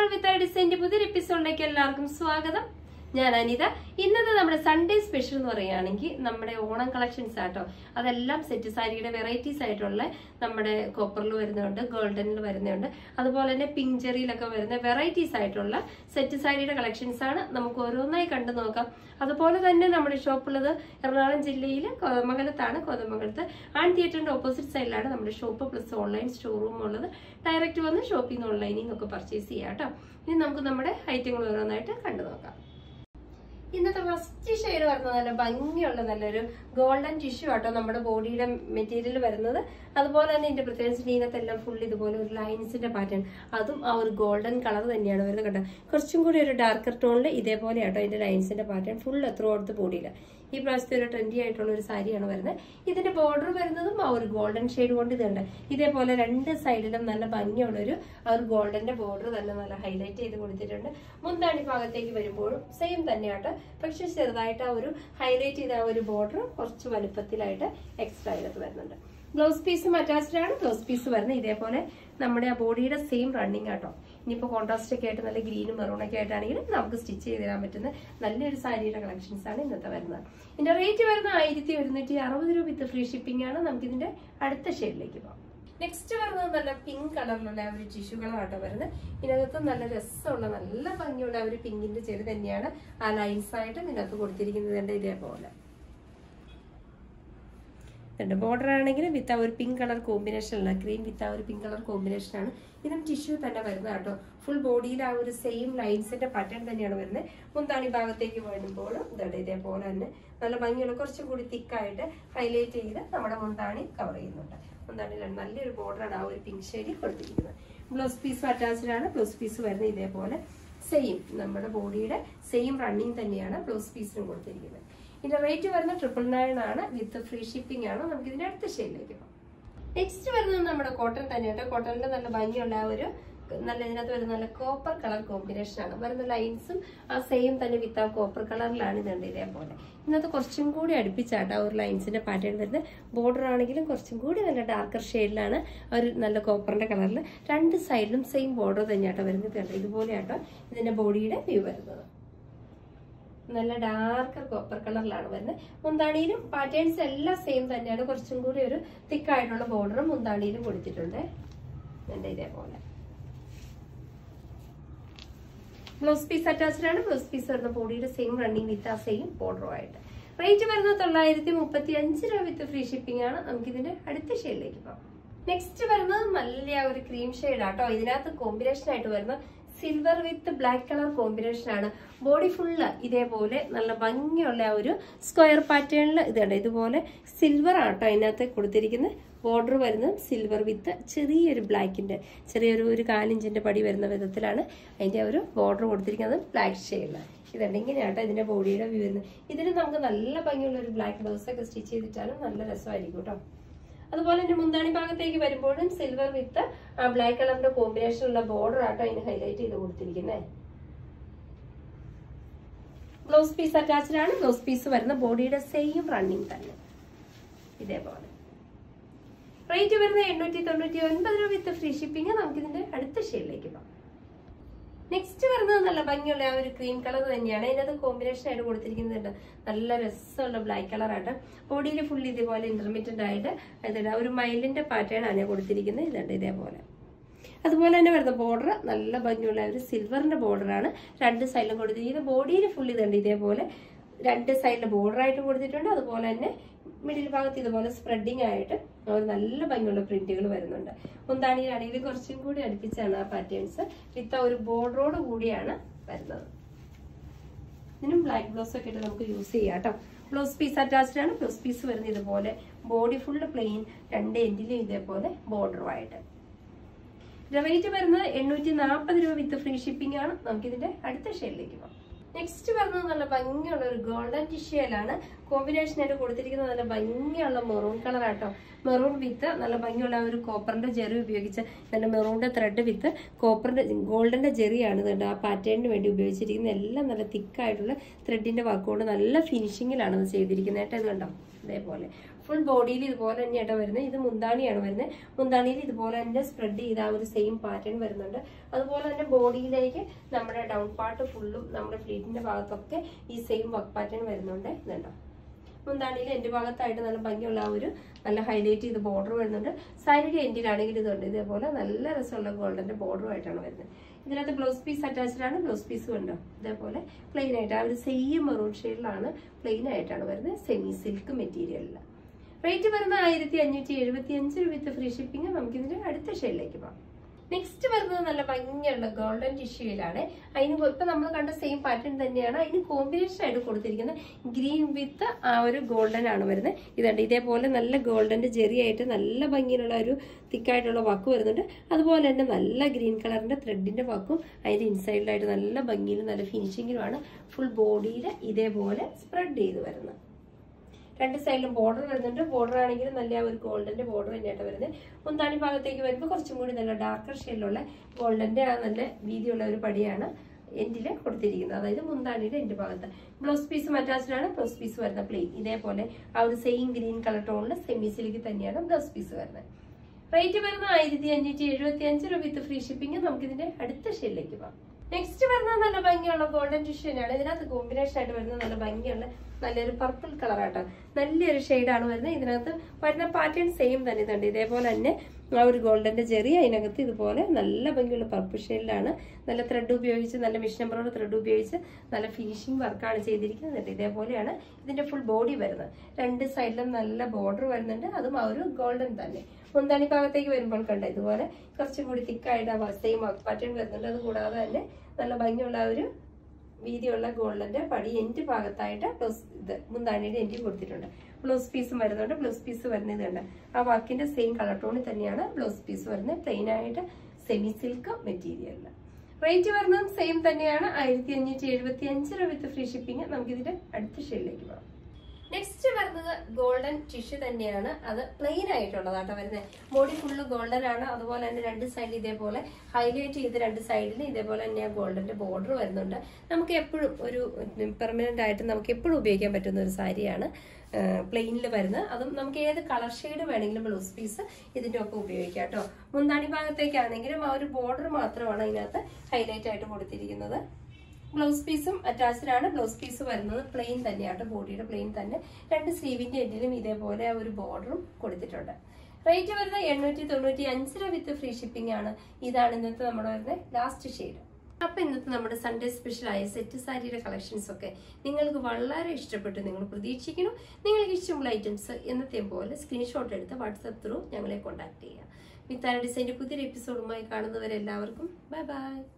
വിത്ത് ഡിസൈൻ്റെ പുതിയൊരു എപ്പിസോഡിലേക്ക് എല്ലാവർക്കും സ്വാഗതം ഞാൻ അനിത ഇന്നത്തെ നമ്മുടെ സൺഡേ സ്പെഷ്യൽ എന്ന് പറയുകയാണെങ്കിൽ നമ്മുടെ ഓണം കളക്ഷൻസ് ആട്ടോ അതെല്ലാം സെറ്റ് സാരിയുടെ വെറൈറ്റീസ് ആയിട്ടുള്ള നമ്മുടെ കോപ്പറിൽ വരുന്നുണ്ട് ഗോൾഡനിൽ വരുന്നുണ്ട് അതുപോലെ തന്നെ പിങ്ക് ജെറിയിലൊക്കെ വരുന്ന വെറൈറ്റീസ് ആയിട്ടുള്ള സെറ്റ് സാരിയുടെ കളക്ഷൻസ് ആണ് നമുക്ക് ഓരോന്നായി കണ്ടു നോക്കാം അതുപോലെ തന്നെ നമ്മുടെ ഷോപ്പുള്ളത് എറണാകുളം ജില്ലയിൽ കോതമംഗലത്താണ് കോതമംഗലത്ത് ആൺ തിയേറ്ററിന്റെ ഓപ്പോസിറ്റ് സൈഡിലാണ് നമ്മുടെ shop plus online store room ഉള്ളത് ഡയറക്റ്റ് വന്ന് ഷോപ്പിൽ നിന്ന് ഓൺലൈനിൽ നിന്നൊക്കെ പർച്ചേസ് ചെയ്യാം കേട്ടോ ഇനി നമുക്ക് നമ്മുടെ ഐറ്റങ്ങൾ ഓരോന്നായിട്ട് കണ്ടു നോക്കാം ഇന്നത്തെ ഫസ്റ്റ് ഷെയ്ഡ് വരുന്നത് നല്ല ഭംഗിയുള്ള നല്ലൊരു ഗോൾഡൻ ടിഷ്യൂ ആട്ടോ നമ്മുടെ ബോഡിയുടെ മെറ്റീരിയൽ വരുന്നത് അതുപോലെ തന്നെ ഇതിന്റെ പ്രത്യേകിച്ച് ഇതിനകത്തെല്ലാം ഫുൾ ഇതുപോലെ ഒരു ലൈൻസിന്റെ പാറ്റേൺ അതും ആ ഒരു ഗോൾഡൻ കളർ തന്നെയാണ് വരുന്നത് കേട്ടോ കുറച്ചും കൂടി ഒരു ഡാർക്കർ ടോണിൽ ഇതേപോലെ ആട്ടോ ഇതിന്റെ ലൈൻസിന്റെ പാറ്റേൺ ഫുൾ ത്രൂ ഔട്ട് ബോഡിയിൽ ഈ പ്രാവശ്യത്തെ ഒരു ട്രെൻഡി ആയിട്ടുള്ള ഒരു സാരിയാണ് വരുന്നത് ഇതിന്റെ ബോർഡർ വരുന്നതും ആ ഒരു ഗോൾഡൻ ഷെയ്ഡ് കൊണ്ട് ഇതുണ്ട് ഇതേപോലെ രണ്ട് സൈഡിലും നല്ല ഭംഗിയുള്ള ഒരു ആ ഒരു ഗോൾഡന്റെ ബോർഡർ തന്നെ നല്ല ഹൈലൈറ്റ് ചെയ്ത് കൊടുത്തിട്ടുണ്ട് മുന്താണി ഭാഗത്തേക്ക് വരുമ്പോഴും സെയിം തന്നെയാട്ടോ പക്ഷെ ചെറുതായിട്ട് ആ ഒരു ഹൈലൈറ്റ് ചെയ്ത ആ ഒരു ബോർഡർ കുറച്ച് വലുപ്പത്തിലായിട്ട് എക്സ്ട്രാ ഇതിനകത്ത് വരുന്നുണ്ട് ബ്ലൗസ് പീസും അറ്റാച്ച്ഡ് ആണ് ബ്ലൗസ് പീസ് വരുന്നത് ഇതേപോലെ നമ്മുടെ ആ ബോഡിയുടെ സെയിം റണ്ണിങ് ആട്ടോ ഇനിയിപ്പോൾ കോൺട്രാസ്റ്റ് ഒക്കെ ആയിട്ട് നല്ല ഗ്രീനും മെറൂണൊക്കെ ആയിട്ടാണെങ്കിലും നമുക്ക് സ്റ്റിച്ച് ചെയ്ത് തരാൻ പറ്റുന്ന നല്ലൊരു സാരിയുടെ കളക്ഷൻസ് ആണ് ഇന്നത്തെ വരുന്നത് ഇതിന്റെ റേറ്റ് വരുന്നത് ആയിരത്തി ഒരുന്നൂറ്റി അറുപത് രൂപ വിത്ത് ഫ്രീ ഷിപ്പിംഗ് ആണ് നമുക്ക് ഇതിന്റെ അടുത്ത ഷെയ്ഡിലേക്ക് പോകാം നെക്സ്റ്റ് വരുന്നത് നല്ല പിങ്ക് കളറിലുള്ള ഒരു ടിഷ്യൂ കളറാട്ടോ വരുന്നത് ഇതിനകത്ത് നല്ല രസമുള്ള നല്ല ഭംഗിയുള്ള ആ ഒരു പിങ്കിന്റെ ചെടി തന്നെയാണ് ആ ലൈൻസ് ആയിട്ട് ഇതിനകത്ത് കൊടുത്തിരിക്കുന്നത് ഇതേപോലെ ഉണ്ട് ബോർഡർ ആണെങ്കിൽ വിത്ത് ആ ഒരു പിങ്ക് കളർ കോമ്പിനേഷൻ അല്ല ക്രീം വിത്ത് ആ ഒരു പിങ്ക് കളർ കോമ്പിനേഷൻ ആണ് ഇതും ടിഷ്യൂ തന്നെ വരുന്നത് കേട്ടോ ഫുൾ ബോഡിയിൽ ആ ഒരു സെയിം ലൈൻസിന്റെ പാറ്റേൺ തന്നെയാണ് വരുന്നത് മുന്താണി ഭാഗത്തേക്ക് വരുമ്പോൾ ഇതുണ്ട് ഇതേപോലെ തന്നെ നല്ല ഭംഗിയുള്ള കുറച്ചും കൂടി തിക്കായിട്ട് ഹൈലൈറ്റ് ചെയ്ത് നമ്മുടെ മുന്താണി കവർ ചെയ്യുന്നുണ്ട് മുന്താണിയിലാണ് നല്ലൊരു ബോർഡറാണ് ആ ഒരു പിങ്ക് ഷെയ്ഡിൽ കൊടുത്തിരിക്കുന്നത് ബ്ലൗസ് പീസ് അറ്റാച്ച്ഡ് ആണ് ബ്ലൗസ് പീസ് വരുന്നത് ഇതേപോലെ സെയിം നമ്മുടെ ബോഡിയുടെ സെയിം റണ്ണിങ് തന്നെയാണ് ബ്ലൗസ് പീസിനും കൊടുത്തിരിക്കുന്നത് ഇതിന്റെ റേറ്റ് വരുന്നത് ട്രിപ്പിൾ നയൻ ആണ് വിത്ത് ഫ്രീ ഷിപ്പിംഗ് ആണ് നമുക്ക് ഇതിന്റെ അടുത്ത ഷെയ്ഡിലേക്ക് പോകാം നെക്സ്റ്റ് വരുന്നത് നമ്മുടെ കോട്ടൺ തന്നെയാണ് കോട്ടണിന്റെ നല്ല ഭംഗിയുള്ള ആ ഒരു നല്ല ഇതിനകത്ത് വരുന്ന നല്ല കോപ്പർ കളർ കോമ്പിനേഷൻ ആണ് വരുന്ന ലൈൻസും ആ സെയിം തന്നെ വിത്ത് ആ കോപ്പർ കളറിലാണ് ഇതുണ്ട് ഇതേപോലെ ഇന്നത്തെ കുറച്ചും കൂടി അടുപ്പിച്ചാട്ട് ആ ഒരു ലൈൻസിന്റെ പാറ്റേൺ വരുന്നത് ബോർഡർ ആണെങ്കിലും കുറച്ചും കൂടി നല്ല ഡാർക്കർ ഷെയ്ഡിലാണ് ഒരു നല്ല കോപ്പറിന്റെ കളറിൽ രണ്ട് സൈഡിലും സെയിം ബോർഡർ തന്നെയാട്ടോ വരുന്നത് കണ്ടോ ഇതുപോലെയാട്ടോ ഇതിന്റെ ബോഡിയുടെ വ്യൂ വരുന്നത് നല്ല ഡാർക്കർ കോപ്പർ കളറിലാണ് വരുന്നത് മുന്താണിയിലും പാറ്റേൺസ് എല്ലാം സെയിം തന്നെയാണ് കുറച്ചും കൂടി ഒരു തിക്കായിട്ടുള്ള ബോർഡറും മുന്താണിയിലും കൊടുത്തിട്ടുണ്ട് എൻ്റെ ഇതേപോലെ ബ്ലൗസ് പീസ് അറ്റാച്ച്ഡ് ആണ് ബ്ലൗസ് പീസ് വരുന്ന ബോഡിയുടെ സെയിം റണ്ണിങ് വിത്ത് ആ സെയിം ബോർഡറും ആയിട്ട് റേറ്റ് വരുന്നത് തൊള്ളായിരത്തി മുപ്പത്തി അഞ്ച് രൂപ വിത്ത് ഫ്രീ ഷിപ്പിംഗ് ആണ് നമുക്ക് ഇതിന്റെ അടുത്ത ഷെയ്ഡിലേക്ക് പോകാം നെക്സ്റ്റ് വരുന്നത് നല്ല ഒരു ക്രീം ഷെയ്ഡ് ആട്ടോ ഇതിനകത്ത് കോമ്പിനേഷൻ ആയിട്ട് വരുന്ന silver with black colour combination ആണ് ബോഡി ഫുള്ള് ഇതേപോലെ നല്ല ഭംഗിയുള്ള ആ ഒരു സ്ക്വയർ പാറ്റേണിൽ ഇതുണ്ട് ഇതുപോലെ സിൽവർ ആട്ടോ അതിനകത്ത് കൊടുത്തിരിക്കുന്നത് ബോർഡർ വരുന്നത് സിൽവർ വിത്ത് ചെറിയൊരു ബ്ലാക്കിന്റെ ചെറിയൊരു ഒരു കാലിഞ്ചിന്റെ പടി വരുന്ന വിധത്തിലാണ് അതിന്റെ ഒരു ബോർഡർ കൊടുത്തിരിക്കുന്നത് ബ്ലാക്ക് ഷെയ്ഡിൽ ഇതുണ്ട് ഇങ്ങനെയാട്ടോ ഇതിന്റെ ബോഡിയുടെ വ്യൂ വരുന്നത് ഇതിന് നമുക്ക് നല്ല ഭംഗിയുള്ള ഒരു ബ്ലാക്ക് ബ്ലൗസ് ഒക്കെ സ്റ്റിച്ച് ചെയ്തിട്ടാലും നല്ല രസമായിരിക്കും കേട്ടോ അതുപോലെ തന്നെ മുന്താണി ഭാഗത്തേക്ക് വരുമ്പോഴും സിൽവർ വിത്ത് ആ ബ്ലാക്ക് കളറിന്റെ കോമ്പിനേഷനുള്ള ബോർഡർ ആട്ടോ അതിന് ഹൈലൈറ്റ് ചെയ്ത് കൊടുത്തിരിക്കുന്നത് ബ്ലൗസ് പീസ് അറ്റാച്ച്ഡ് ആണ് ബ്ലൗസ് പീസ് വരുന്ന ബോഡിയുടെ സെയിം റണ്ണിങ് തന്നെ ഇതേപോലെ റേറ്റ് വരുന്നത് എണ്ണൂറ്റി തൊണ്ണൂറ്റി ഒൻപത് രൂപ വിത്ത് ഫ്രീ ഷിപ്പിംഗ് നമുക്ക് ഇതിന്റെ അടുത്ത ഷെയ്ഡിലേക്ക് പോകാം നെക്സ്റ്റ് വരുന്നത് നല്ല ഭംഗിയുള്ള ആ ഒരു ക്രീം കളർ തന്നെയാണ് ഇതിനകത്ത് കോമ്പിനേഷൻ ആയിട്ട് കൊടുത്തിരിക്കുന്നുണ്ട് നല്ല രസമുള്ള ബ്ലാക്ക് കളറായിട്ട് ബോഡിയിൽ ഫുൾ ഇതേപോലെ ഇന്റർമീഡിയറ്റ് ആയിട്ട് ഇതിന്റെ ഒരു മൈലിന്റെ പാറ്റേൺ ആണ് കൊടുത്തിരിക്കുന്നത് ഇതുണ്ട് ഇതേപോലെ അതുപോലെ തന്നെ വരുന്ന ബോർഡർ നല്ല ഭംഗിയുള്ള ഒരു സിൽവറിന്റെ ബോർഡറാണ് രണ്ട് സൈഡിലും കൊടുത്തിരിക്കുന്നത് ബോഡിയിൽ ഫുൾ ഇതുണ്ട് ഇതേപോലെ രണ്ട് സൈഡിൽ ബോർഡർ ആയിട്ട് കൊടുത്തിട്ടുണ്ട് അതുപോലെ തന്നെ മിഡിൽ ഭാഗത്ത് ഇതുപോലെ സ്പ്രെഡിങ് ആയിട്ട് ഒരു നല്ല ഭംഗിയുള്ള പ്രിന്റുകൾ വരുന്നുണ്ട് മുന്താണിയിലാണെങ്കിൽ കുറച്ചും കൂടി അടുപ്പിച്ചാണ് ആ പാറ്റേൺസ് വിത്ത് ആ ഒരു ബോർഡറോട് കൂടിയാണ് വരുന്നത് ഇതിനും ബ്ലാക്ക് ബ്ലൗസ് ഒക്കെ ഇട്ട് നമുക്ക് യൂസ് ചെയ്യാം കേട്ടോ ബ്ലൗസ് പീസ് അറ്റാച്ച്ഡ് ആണ് ബ്ലൗസ് പീസ് വരുന്നത് ഇതുപോലെ ബോഡി ഫുള്ള് പ്ലെയിൻ രണ്ട് എൻഡിലും ഇതേപോലെ ബോർഡറുമായിട്ട് റേറ്റ് വരുന്നത് എണ്ണൂറ്റി നാൽപ്പത് രൂപ വിത്ത് ഫ്രീ ഷിപ്പിംഗ് ആണ് നമുക്കിതിന്റെ അടുത്ത ഷെയ്ഡിലേക്ക് പോകാം നെക്സ്റ്റ് വരുന്നത് നല്ല ഭംഗിയുള്ള ഒരു ഗോൾഡൻ ടിഷ്യയിലാണ് കോമ്പിനേഷൻ ആയിട്ട് കൊടുത്തിരിക്കുന്നത് നല്ല ഭംഗിയുള്ള മെറൂൺ കളർ ആട്ടോ മെറൂൺ വിത്ത് നല്ല ഭംഗിയുള്ള ആ ഒരു കോപ്പറിന്റെ ജെറി ഉപയോഗിച്ച് നല്ല മെറൂണിന്റെ ത്രെഡ് വിത്ത് കോപ്പറിന്റെ ഗോൾഡന്റെ ജെറിയാണ് ഇതുണ്ട് ആ പാറ്റേണിന് വേണ്ടി ഉപയോഗിച്ചിരിക്കുന്നത് എല്ലാം നല്ല തിക്കായിട്ടുള്ള ത്രെഡിന്റെ വർക്ക് കൊണ്ട് നല്ല ഫിനിഷിങ്ങിലാണ് ഇത് ചെയ്തിരിക്കുന്നത് കേട്ടോ ഇത് കണ്ടോ ഇതേപോലെ ഫുൾ ബോഡിയിൽ ഇതുപോലെ തന്നെയാണ് വരുന്നത് ഇത് മുന്താണിയാണ് വരുന്നത് മുന്താണിയിൽ ഇതുപോലെ തന്നെ സ്പ്രെഡ് ചെയ്ത ആ ഒരു സെയിം പാറ്റേൺ വരുന്നുണ്ട് അതുപോലെ തന്നെ ബോഡിയിലേക്ക് നമ്മുടെ ഡൗൺ പാർട്ട് ഫുള്ളും നമ്മുടെ ഫ്ലീറ്റിന്റെ ഭാഗത്തൊക്കെ ഈ സെയിം വർക്ക് പാറ്റേൺ വരുന്നുണ്ട് ഇതുണ്ടോ മുന്താണിയിൽ എൻ്റെ ഭാഗത്തായിട്ട് നല്ല ഭംഗിയുള്ള ആ ഒരു നല്ല ഹൈലൈറ്റ് ചെയ്ത് ബോർഡർ വരുന്നുണ്ട് സാരിയുടെ എൻഡിലാണെങ്കിൽ ഇതുണ്ട് ഇതേപോലെ നല്ല രസമുള്ള ഗോൾഡന്റെ ബോർഡറുമായിട്ടാണ് വരുന്നത് ഇതിനകത്ത് ബ്ലൗസ് പീസ് അറ്റാച്ച്ഡ് ആണ് ബ്ലൗസ് പീസ് കണ്ടോ ഇതേപോലെ പ്ലെയിൻ ആയിട്ട് ആ ഒരു സെയിം മെറൂൺ ഷെയ്ഡിലാണ് പ്ലെയിൻ ആയിട്ടാണ് വരുന്നത് സെമി സിൽക്ക് മെറ്റീരിയലിൽ റേറ്റ് വരുന്ന ആയിരത്തി അഞ്ഞൂറ്റി എഴുപത്തി അഞ്ച് വിത്ത് ഫ്രീ ഷിപ്പിംഗ് നമുക്കിതിന്റെ അടുത്ത ഷെയ്ഡിലേക്ക് പോകാം നെക്സ്റ്റ് വരുന്നത് നല്ല ഭംഗിയുള്ള ഗോൾഡൻ ടിഷ്യൂയിലാണ് അതിന് ഇപ്പൊ നമ്മൾ കണ്ട സെയിം പാറ്റേൺ തന്നെയാണ് അതിന് കോമ്പിനേഷൻ ആയിട്ട് കൊടുത്തിരിക്കുന്നത് ഗ്രീൻ വിത്ത് ആ ഒരു ഗോൾഡൻ ആണ് വരുന്നത് ഇതുണ്ട് ഇതേപോലെ നല്ല ഗോൾഡന്റെ ജെറിയായിട്ട് നല്ല ഭംഗിയിലുള്ള ഒരു തിക്കായിട്ടുള്ള വർക്ക് വരുന്നുണ്ട് അതുപോലെ തന്നെ നല്ല ഗ്രീൻ കളറിന്റെ ത്രെഡിന്റെ വർക്കും അതിന്റെ ഇൻസൈഡിലായിട്ട് നല്ല ഭംഗിയിലും നല്ല ഫിനിഷിങ്ങിലുമാണ് ഫുൾ ബോഡിയിൽ ഇതേപോലെ സ്പ്രെഡ് ചെയ്ത് വരുന്നത് രണ്ട് സൈഡിലും ബോർഡർ വരുന്നുണ്ട് ബോർഡർ ആണെങ്കിലും നല്ല ഒരു ഗോൾഡന്റെ ബോർഡർ തന്നെയായിട്ട് വരുന്നത് മുന്താണി ഭാഗത്തേക്ക് വരുമ്പോൾ കുറച്ചും കൂടി നല്ല ഡാർക്കർ ഷെയ്ഡിലുള്ള ഗോൾഡന്റെ ആ നല്ല വീതിയുള്ള ഒരു പടിയാണ് എൻഡില് കൊടുത്തിരിക്കുന്നത് അതായത് മുന്താണിയുടെ എൻഡ് ഭാഗത്ത് ബ്ലൗസ് പീസ് അറ്റാച്ച്ഡ് ആണ് ബ്ലൗസ് പീസ് വരുന്ന പ്ലെയിൻ ഇതേപോലെ ആ ഒരു സെയിം ഗ്രീൻ കളർ ടോണിൽ സെമി സിൽക്ക് തന്നെയാണ് ബ്ലൗസ് പീസ് വരുന്നത് റേറ്റ് വരുന്ന ആയിരത്തി അഞ്ഞൂറ്റി എഴുപത്തി അഞ്ച് രൂപ വിത്ത് ഫ്രീ ഷിപ്പിംഗ് നമുക്കിതിന്റെ അടുത്ത ഷെയ്ഡിലേക്ക് പോകാം നെക്സ്റ്റ് വരുന്നത് നല്ല ഭംഗിയുള്ള ഗോൾഡൻ ടിഷ്യൂനാണ് ഇതിനകത്ത് കോമ്പിനേഷൻ ആയിട്ട് വരുന്നത് നല്ല ഭംഗിയുള്ള നല്ലൊരു പർപ്പിൾ കളറാട്ടോ നല്ലൊരു ഷെയ്ഡാണ് വരുന്നത് ഇതിനകത്ത് വരുന്ന പാറ്റേൺ സെയിം തന്നെ ഇതുണ്ട് ഇതേപോലെ തന്നെ ആ ഒരു ഗോൾഡന്റെ ചെറിയ അതിനകത്ത് ഇതുപോലെ നല്ല ഭംഗിയുള്ള പർപ്പിൾ ഷെയ്ഡിലാണ് നല്ല ത്രെഡ് ഉപയോഗിച്ച് നല്ല മിഷൻ എംബ്രോയിഡറി ത്രെഡ് ഉപയോഗിച്ച് നല്ല ഫിനിഷിംഗ് വർക്കാണ് ചെയ്തിരിക്കുന്നത് ഇതേപോലെയാണ് ഇതിന്റെ ഫുൾ ബോഡി വരുന്നത് രണ്ട് സൈഡിലും നല്ല ബോർഡർ വരുന്നുണ്ട് അതും ആ ഒരു ഗോൾഡൻ തന്നെ മുന്താണി ഭാഗത്തേക്ക് വരുമ്പോൾ കണ്ട ഇതുപോലെ കുറച്ചും കൂടി തിക്കായിട്ട് സെയിം പാറ്റേൺ വരുന്നുണ്ട് അത് കൂടാതെ തന്നെ നല്ല ഭംഗിയുള്ള ആ ഒരു വീതിയുള്ള ഗോൾഡന്റെ പടി എൻഡ് ഭാഗത്തായിട്ട് ബ്ലൗസ് ഇത് മുന്താണിയുടെ എൻഡിൽ കൊടുത്തിട്ടുണ്ട് ബ്ലൗസ് പീസും വരുന്നുണ്ട് ബ്ലൗസ് പീസ് വരുന്നത് ഇതുണ്ട് ആ വർക്കിന്റെ സെയിം കളർ ടോണിൽ തന്നെയാണ് ബ്ലൗസ് പീസ് വരുന്നത് പ്ലെയിൻ ആയിട്ട് സെമി സിൽക്ക് മെറ്റീരിയലിൽ റേറ്റ് വരുന്നതും സെയിം തന്നെയാണ് ആയിരത്തി അഞ്ഞൂറ്റി എഴുപത്തി അഞ്ച് രൂപ വിത്ത് ഫ്രീ ഷിപ്പിംഗ് നമുക്കിതിന്റെ അടുത്ത ഷെയ്ഡിലേക്ക് പോകാം നെക്സ്റ്റ് വരുന്നത് ഗോൾഡൻ ടിഷ്യൂ തന്നെയാണ് അത് പ്ലെയിൻ ആയിട്ടുള്ളതാട്ടോ വരുന്നത് ബോഡി ഫുള്ള് ഗോൾഡൻ ആണ് അതുപോലെ തന്നെ രണ്ട് സൈഡിൽ ഇതേപോലെ ഹൈലൈറ്റ് ചെയ്ത് രണ്ട് സൈഡിൽ ഇതേപോലെ തന്നെ ആ ഗോൾഡന്റെ ബോർഡർ വരുന്നുണ്ട് നമുക്ക് എപ്പോഴും ഒരു പെർമനന്റ് ആയിട്ട് നമുക്ക് എപ്പോഴും ഉപയോഗിക്കാൻ പറ്റുന്ന ഒരു സാരിയാണ് പ്ലെയിനിൽ വരുന്നത് അതും നമുക്ക് ഏത് കളർ ഷെയ്ഡ് വേണമെങ്കിലും ബ്ലൗസ് പീസ് ഇതിന്റെ ഒക്കെ ഉപയോഗിക്കാം കേട്ടോ മുന്താണി ഭാഗത്തേക്കാണെങ്കിലും ആ ഒരു ബോർഡർ മാത്രമാണ് അതിനകത്ത് ഹൈലൈറ്റ് ആയിട്ട് കൊടുത്തിരിക്കുന്നത് ബ്ലൗസ് പീസും അറ്റാച്ച്ഡ് ആണ് ബ്ലൗസ് പീസ് വരുന്നത് പ്ലെയിൻ തന്നെയാണ് ബോഡിയുടെ പ്ലെയിൻ തന്നെ രണ്ട് സ്ലീവിന്റെ എൻഡിലും ഇതേപോലെ ആ ഒരു ബോർഡറും കൊടുത്തിട്ടുണ്ട് റേറ്റ് വരുന്നത് എണ്ണൂറ്റി തൊണ്ണൂറ്റി അഞ്ച് രൂപ വിത്ത് ഫ്രീ ഷിപ്പിംഗ് ആണ് ഇതാണ് ഇന്നത്തെ നമ്മുടെ വരുന്നത് ലാസ്റ്റ് ഷെയ്ഡ് അപ്പൊ ഇന്നത്തെ നമ്മുടെ സൺഡേ സ്പെഷ്യൽ ആയ സെറ്റ് സാരിയുടെ കളക്ഷൻസ് ഒക്കെ നിങ്ങൾക്ക് വളരെ ഇഷ്ടപ്പെട്ടു നിങ്ങൾ പ്രതീക്ഷിക്കുന്നു നിങ്ങൾക്ക് ഇഷ്ടമുള്ള ഐറ്റംസ് എന്നത്തെ പോലെ സ്ക്രീൻഷോട്ട് എടുത്ത് വാട്സപ്പ് ത്രൂ ഞങ്ങളെ കോൺടാക്ട് ചെയ്യുക വിത്താര ഡിസൈൻ്റെ പുതിയൊരു എപ്പിസോഡുമായി കാണുന്നവരെല്ലാവർക്കും ബൈ ബൈ